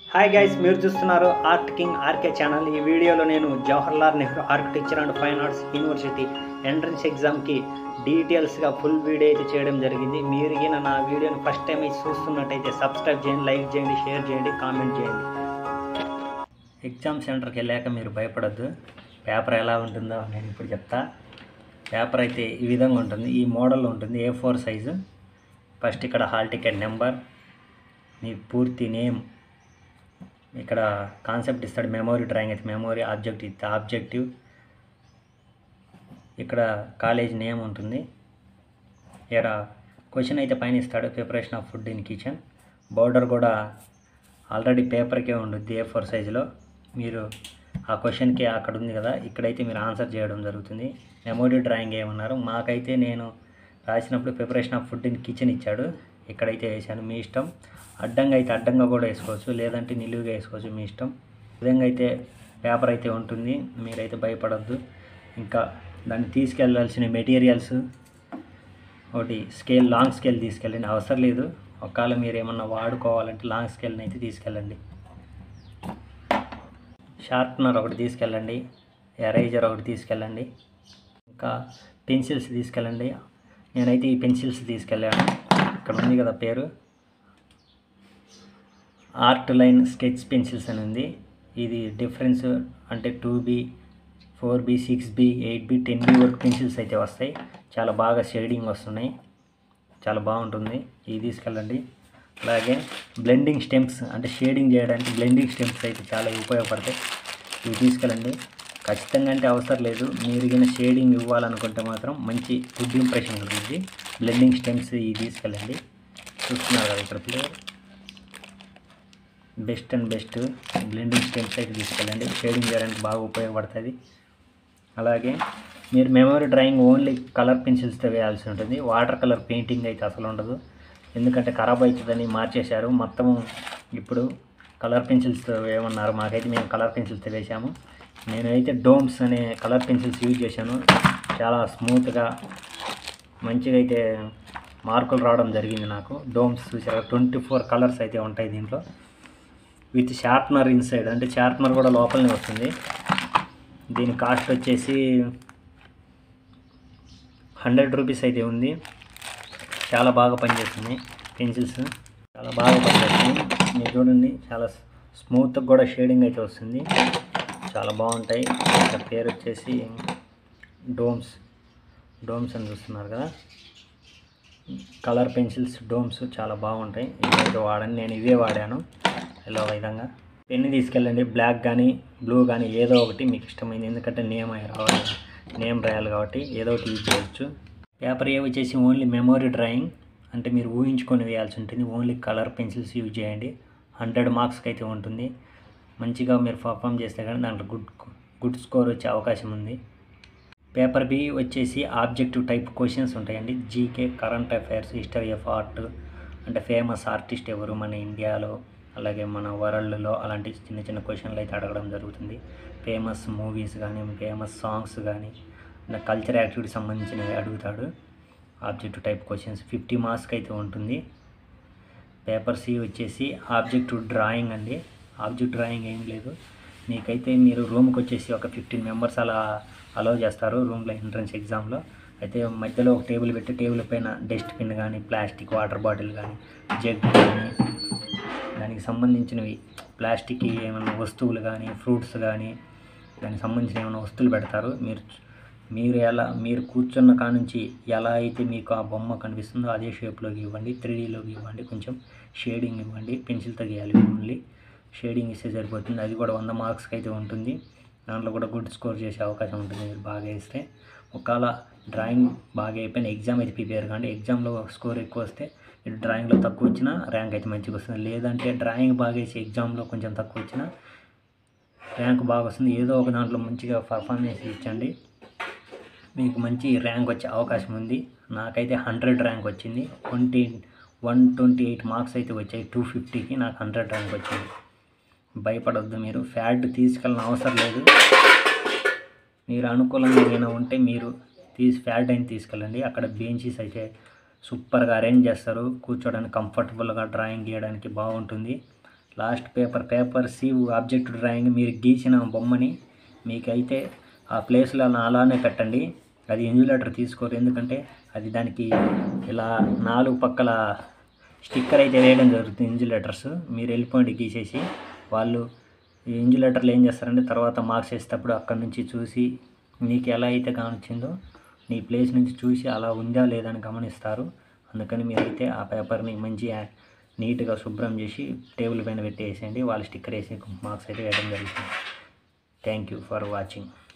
hi guys మీరు చూస్తున్నారు art king RK channel ఈ వీడియోలో నేను Jawaharlal Nehru architecture and fine arts university entrance ఎగ్జామ్కి డీటెయిల్స్గా ఫుల్ వీడియో అయితే చేయడం జరిగింది మీరు గిన నా వీడియోని ఫస్ట్ టైం అయితే చూస్తున్నట్టయితే సబ్స్క్రైబ్ చేయండి లైక్ చేయండి షేర్ చేయండి కామెంట్ చేయండి ఎగ్జామ్ సెంటర్కి వెళ్ళాక మీరు భయపడద్దు పేపర్ ఎలా ఉంటుందో నేను ఇప్పుడు చెప్తా పేపర్ అయితే ఈ విధంగా ఉంటుంది ఈ మోడల్లో ఉంటుంది ఏ ఫోర్ సైజు ఫస్ట్ ఇక్కడ హాల్ టికెట్ నెంబర్ మీ పూర్తి నేమ్ ఇక్కడ కాన్సెప్ట్ ఇస్తాడు మెమొరీ డ్రాయింగ్ అయితే మెమొరీ ఆబ్జెక్ట్ ఇస్తే ఆబ్జెక్టివ్ ఇక్కడ కాలేజ్ నేమ్ ఉంటుంది ఇక్కడ క్వశ్చన్ అయితే పైన ఇస్తాడు preparation of food in kitchen border కూడా ఆల్రెడీ పేపర్కే ఉంటుంది ఏ ఫోర్ సైజులో మీరు ఆ క్వశ్చన్కి అక్కడ ఉంది కదా ఇక్కడైతే మీరు ఆన్సర్ చేయడం జరుగుతుంది మెమొరీ డ్రాయింగ్ ఏమన్నారు మాకైతే నేను రాసినప్పుడు preparation of food in kitchen ఇచ్చాడు ఇక్కడైతే వేసాను మీ ఇష్టం అడ్డంగా అయితే అడ్డంగా కూడా వేసుకోవచ్చు లేదంటే నిలువుగా వేసుకోవచ్చు మీ ఇష్టం ఈ విధంగా అయితే పేపర్ అయితే ఉంటుంది మీరైతే భయపడద్దు ఇంకా దాన్ని తీసుకెళ్ళాల్సిన మెటీరియల్స్ ఒకటి స్కేల్ లాంగ్ స్కేల్ తీసుకెళ్ళండి అవసరం లేదు ఒకవేళ మీరు ఏమన్నా వాడుకోవాలంటే లాంగ్ స్కేల్ని అయితే తీసుకెళ్ళండి షార్ప్నర్ ఒకటి తీసుకెళ్ళండి ఎరైజర్ ఒకటి తీసుకెళ్ళండి ఇంకా పెన్సిల్స్ తీసుకెళ్ళండి నేనైతే ఈ పెన్సిల్స్ తీసుకెళ్ళాను ఇక్కడ ఉంది కదా పేరు ఆర్ట్ లైన్ స్కెచ్ పెన్సిల్స్ అని ఉంది ఇది డిఫరెన్స్ అంటే two B four B six B eight B ten B వరకు పెన్సిల్స్ అయితే వస్తాయి చాలా బాగా షేడింగ్ వస్తున్నాయి చాలా బాగుంటుంది ఇది తీసుకెళ్ళండి అలాగే బ్లెండింగ్ స్టెమ్స్ అంటే షేడింగ్ చేయడానికి బ్లెండింగ్ స్టెమ్స్ అయితే చాలా ఉపయోగపడతాయి ఇవి తీసుకెళ్ళండి ఖచ్చితంగా అంటే అవసరం లేదు మీరు కింద షేడింగ్ ఇవ్వాలనుకుంటే మాత్రం మంచి గుడ్ ఇంప్రెషన్ ఉంటుంది బ్లెండింగ్ స్టెమ్స్ ఇవి తీసుకెళ్ళండి చూస్తున్నారు కదా ఇక్కడ player best and best blending stems అయితే తీసుకెళ్ళండి షేడింగ్ చేయడానికి బాగా ఉపయోగపడుతుంది అలాగే మీరు మెమరీ డ్రాయింగ్ ఓన్లీ కలర్ పెన్సిల్స్తో వేయాల్సి ఉంటుంది వాటర్ కలర్ పెయింటింగ్ అయితే అసలు ఉండదు ఎందుకంటే ఖరాబ్ అవుతుందని మార్చేశారు మొత్తం ఇప్పుడు కలర్ పెన్సిల్స్తో వేయమన్నారు మాకైతే మేము కలర్ పెన్సిల్స్తో వేసాము నేనైతే డోమ్స్ అనే కలర్ పెన్సిల్స్ యూజ్ చేశాను చాలా స్మూత్గా మంచిగా అయితే మార్కులు రావడం జరిగింది నాకు డోమ్స్ చూసారు ట్వంటీ ఫోర్ కలర్స్ అయితే ఉంటాయి దీంట్లో విత్ షార్ప్నర్ ఇన్సైడ్ అంటే షార్ప్నర్ కూడా లోపలనే వస్తుంది దీని కాస్ట్ వచ్చేసి హండ్రెడ్ రూపీస్ అయితే ఉంది చాలా బాగా పనిచేస్తుంది పెన్సిల్స్ చాలా బాగా పనిచేస్తుంది మీరు చూడండి చాలా స్మూత్గా కూడా షేడింగ్ అయితే వస్తుంది చాలా బాగుంటాయి ఇక్కడ పేరు వచ్చేసి డోమ్స్ డోమ్స్ అని చూస్తున్నారు కదా కలర్ పెన్సిల్స్ డోమ్స్ చాలా బాగుంటాయి ఇవైతే వాడని నేను ఇవే వాడాను ఇలా విధంగా పెన్ను తీసుకెళ్ళండి బ్లాక్ కానీ బ్లూ కానీ ఏదో ఒకటి మీకు ఇష్టమైంది ఎందుకంటే నేమ్ అయి రావాలి నేమ్ రాయాలి కాబట్టి ఏదో ఒకటి యూజ్ చేయొచ్చు పేపర్ ఏ వచ్చేసి ఓన్లీ మెమొరీ డ్రాయింగ్ అంటే మీరు ఊహించుకొని వేయాల్సి ఉంటుంది ఓన్లీ కలర్ పెన్సిల్స్ యూజ్ చేయండి హండ్రెడ్ మార్క్స్కి అయితే ఉంటుంది మంచిగా మీరు పర్ఫామ్ చేస్తే కానీ దాంట్లో గుడ్ గుడ్ స్కోర్ వచ్చే అవకాశం ఉంది పేపర్ బి వచ్చేసి ఆబ్జెక్టివ్ టైప్ క్వశ్చన్స్ ఉంటాయండి GK current affairs history of art అంటే ఫేమస్ ఆర్టిస్ట్ ఎవరు మన ఇండియాలో అలాగే మన వరల్డ్లో అలాంటి చిన్న చిన్న క్వశ్చన్లు అయితే అడగడం జరుగుతుంది ఫేమస్ మూవీస్ కానీ ఫేమస్ సాంగ్స్ కానీ కల్చర్ యాక్టివిటీ సంబంధించినవి అడుగుతాడు ఆబ్జెక్టివ్ టైప్ క్వశ్చన్స్ ఫిఫ్టీ మార్క్స్కి అయితే ఉంటుంది పేపర్ సి వచ్చేసి ఆబ్జెక్టివ్ డ్రాయింగ్ అండి ఆబ్జెక్ట్ డ్రాయింగ్ ఏం లేదు మీకైతే మీరు రూమ్కి వచ్చేసి ఒక ఫిఫ్టీన్ మెంబర్స్ అలా అలౌ చేస్తారు రూమ్లో ఎంట్రన్స్ ఎగ్జామ్లో అయితే మధ్యలో ఒక టేబుల్ పెట్టి టేబుల్ పైన డస్ట్బిన్ కానీ ప్లాస్టిక్ వాటర్ బాటిల్ కానీ జగ్ కానీ దానికి సంబంధించినవి ప్లాస్టిక్ ఏమైనా వస్తువులు కానీ ఫ్రూట్స్ కానీ దానికి సంబంధించిన ఏమైనా వస్తువులు పెడతారు మీరు మీరు ఎలా మీరు కూర్చున్న కాడ నుంచి ఎలా అయితే మీకు ఆ బొమ్మ కనిపిస్తుందో అదే షేప్లోకి ఇవ్వండి త్రీడీలోకి ఇవ్వండి కొంచెం షేడింగ్ ఇవ్వండి పెన్సిల్తో గీయాలి ఓన్లీ షేడింగ్ ఇస్తే సరిపోతుంది అది కూడా వంద మార్క్స్కి అయితే ఉంటుంది దాంట్లో కూడా గుడ్ స్కోర్ చేసే అవకాశం ఉంటుంది మీరు బాగా వేస్తే ఒకవేళ డ్రాయింగ్ బాగా అయిపోయిన ఎగ్జామ్ అయితే ప్రిపేర్ కానీ ఎగ్జామ్లో స్కోర్ ఎక్కువ వస్తే ఇటు డ్రాయింగ్లో తక్కువ వచ్చినా ర్యాంక్ అయితే మంచిగా వస్తుంది లేదంటే డ్రాయింగ్ బాగా వేసి ఎగ్జామ్లో కొంచెం తక్కువ వచ్చినా ర్యాంక్ బాగా వస్తుంది ఏదో ఒక దాంట్లో మంచిగా పర్ఫార్మెన్స్ ఇచ్చండి మీకు మంచి ర్యాంక్ వచ్చే అవకాశం ఉంది నాకైతే హండ్రెడ్ ర్యాంక్ వచ్చింది twenty one twenty eight marks అయితే వచ్చాయి టూ ఫిఫ్టీకి నాకు హండ్రెడ్ ర్యాంక్ వచ్చింది భయపడొద్దు మీరు ఫ్యాడ్ తీసుకెళ్ళిన అవసరం లేదు మీరు అనుకూలంగా ఏమైనా ఉంటే మీరు తీసి ఫ్యాడ్ అయిన తీసుకెళ్ళండి అక్కడ బెంచెస్ అయితే సూపర్గా అరేంజ్ చేస్తారు కూర్చోడానికి కంఫర్టబుల్గా డ్రాయింగ్ గీయడానికి బాగుంటుంది లాస్ట్ పేపర్ పేపర్ సీవ్ ఆబ్జెక్ట్ డ్రాయింగ్ మీరు గీసిన బొమ్మని మీకైతే ఆ ప్లేస్లో అలా అలానే పెట్టండి అది ఇన్సులేటర్ తీసుకోరు ఎందుకంటే అది దానికి ఇలా నాలుగు పక్కల స్టిక్కర్ అయితే వేయడం జరుగుతుంది ఇన్సులేటర్స్ మీరు వెళ్ళిపోండి గీసేసి వాళ్ళు ఈ ఇన్సులేటర్లు ఏం చేస్తారంటే తర్వాత మార్క్స్ వేసేటప్పుడు అక్కడ నుంచి చూసి నీకు ఎలా అయితే కానిచ్చిందో నీ ప్లేస్ నుంచి చూసి అలా ఉందా లేదా అని గమనిస్తారు అందుకని మీరైతే ఆ పేపర్ని మంచిగా నీట్గా శుభ్రం చేసి టేబుల్ పైన పెట్టేసేయండి వాళ్ళు స్టిక్కర్ వేసి మార్క్స్ అయితే వేయడం జరుగుతుంది థ్యాంక్ యూ ఫర్ వాచింగ్